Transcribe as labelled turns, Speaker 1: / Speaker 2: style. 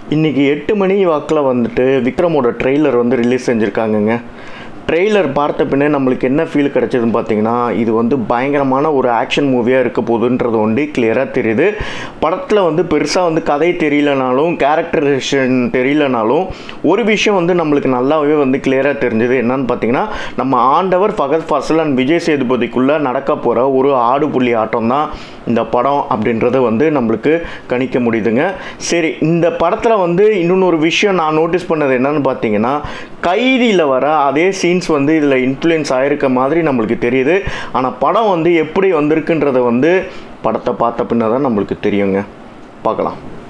Speaker 1: இன்றைக்கி எட்டு மணி வாக்கில் வந்துட்டு விக்ரமோட ட்ரெய்லர் வந்து ரிலீஸ் செஞ்சுருக்காங்கங்க ட்ரெய்லர் பார்த்த பின்னே நம்மளுக்கு என்ன ஃபீல் கிடச்சதுன்னு பார்த்தீங்கன்னா இது வந்து பயங்கரமான ஒரு ஆக்ஷன் மூவியாக இருக்க போகுதுன்றது ஒண்டி கிளியராக தெரியுது படத்தில் வந்து பெருசாக வந்து கதை தெரியலனாலும் கேரக்டரைசேஷன் தெரியலனாலும் ஒரு விஷயம் வந்து நம்மளுக்கு நல்லாவே வந்து கிளியராக தெரிஞ்சது என்னன்னு பார்த்தீங்கன்னா நம்ம ஆண்டவர் ஃபகத் ஃபாசல் அண்ட் விஜய் சேதுபதிக்குள்ளே நடக்க போகிற ஒரு ஆடு புள்ளி ஆட்டம் தான் இந்த படம் அப்படின்றத வந்து நம்மளுக்கு கணிக்க முடியுதுங்க சரி இந்த படத்தில் வந்து இன்னொன்று ஒரு விஷயம் நான் நோட்டீஸ் பண்ணது என்னன்னு பார்த்தீங்கன்னா கைதியில் வர அதே சீன்ஸ் வந்து இதில் இன்ஃப்ளூயன்ஸ் ஆகிருக்க மாதிரி நம்மளுக்கு தெரியுது ஆனால் படம் வந்து எப்படி வந்திருக்குன்றத வந்து படத்தை பார்த்த பின்ன தான் நம்மளுக்கு தெரியுங்க பார்க்கலாம்